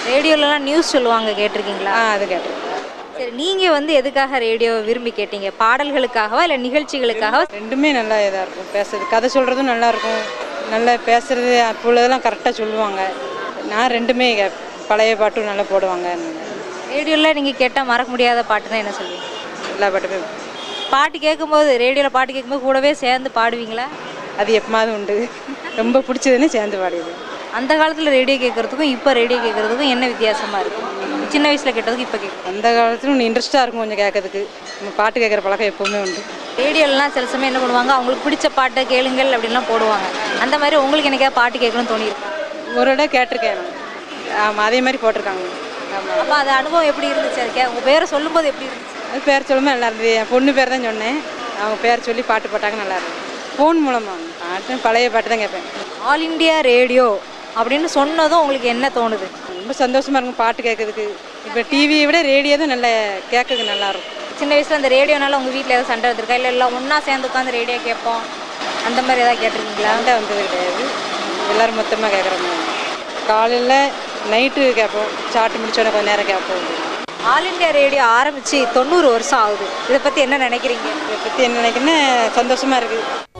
ரேடியோலலாம் news சொல்லுவாங்க கேட்டிருக்கீங்களா ஆ அது கேட்டேன் சரி நீங்கள் வந்து எதுக்காக ரேடியோ விரும்பி கேட்டீங்க பாடல்களுக்காகவா இல்லை நிகழ்ச்சிகளுக்காகவா ரெண்டுமே நல்லா இதாக இருக்கும் பேசுறது கதை சொல்கிறதும் நல்லா இருக்கும் நல்லா பேசுறது அப்போ உள்ளதெல்லாம் கரெக்டாக சொல்லுவாங்க நான் ரெண்டுமே கேப் பழைய பாட்டும் நல்லா போடுவாங்க ரேடியோவில் நீங்கள் கேட்டால் மறக்க முடியாத பாட்டுனா என்ன சொல்லுவீங்க எல்லா பாட்டுமே பாட்டு கேட்கும்போது ரேடியோவில் பாட்டு கேட்கும்போது கூடவே சேர்ந்து பாடுவீங்களா அது எப்பமாவது உண்டு ரொம்ப பிடிச்சதுன்னு சேர்ந்து பாடியது அந்த காலத்தில் ரேடியோ கேட்குறதுக்கும் இப்போ ரேடியோ கேட்குறதுக்கும் என்ன வித்தியாசமாக இருக்கும் சின்ன வயசில் கேட்டதுக்கு இப்போ கேட்கும் அந்த காலத்துல இன்னும் இன்ட்ரெஸ்ட்டாக இருக்கும் கொஞ்சம் கேட்கறதுக்கு நம்ம பாட்டு கேட்குற பழக்கம் எப்போவுமே உண்டு ரேடியோலலாம் சில சமயம் என்ன பண்ணுவாங்க அவங்களுக்கு பிடிச்ச பாட்டை கேளுங்கள் அப்படின்லாம் போடுவாங்க அந்த மாதிரி உங்களுக்கு என்னைக்கா பாட்டு கேட்கணும்னு தோணியிருக்கா ஒரு இடம் கேட்டிருக்கேன் நான் ஆமாம் அதே மாதிரி போட்டிருக்காங்க ஆமாம் அப்போ அது அனுபவம் எப்படி இருந்துச்சு அது கே உங்கள் பேரை சொல்லும்போது எப்படி இருந்துச்சு அது பேர் சொல்லும்போது நல்லா இருந்தது என் பொண்ணு பேர் தான் சொன்னேன் அவங்க பேர் சொல்லி பாட்டு போட்டாங்க நல்லா இருந்தது ஃபோன் மூலமாக பாட்டு பழைய பாட்டு தான் கேட்பேன் ஆல் இண்டியா ரேடியோ அப்படின்னு சொன்னதும் உங்களுக்கு என்ன தோணுது ரொம்ப சந்தோஷமாக இருக்கும் பாட்டு கேட்கறதுக்கு இப்போ டிவியை விட ரேடியோ தான் நல்லா கேட்கறதுக்கு நல்லா இருக்கும் சின்ன வயசில் அந்த ரேடியோனால உங்கள் வீட்டில் ஏதாவது சண்டை வந்திருக்கா இல்லை எல்லாம் ஒன்றா சேர்ந்து உட்காந்து ரேடியோ கேட்போம் அந்த மாதிரி ஏதாவது கேட்டிருக்கீங்களா சண்டை வந்தது கிடையாது எல்லோரும் மொத்தமாக கேட்குற மாதிரி காலையில் நைட்டு கேட்போம் சாட்டு முடிச்சோடனே கொஞ்ச நேரம் கேட்போம் ஆல் இண்டியா ரேடியோ ஆரம்பித்து தொண்ணூறு வருஷம் ஆகுது இதை பற்றி என்ன நினைக்கிறீங்க இதை பற்றி என்ன நினைக்கிறேன்னா சந்தோஷமாக இருக்குது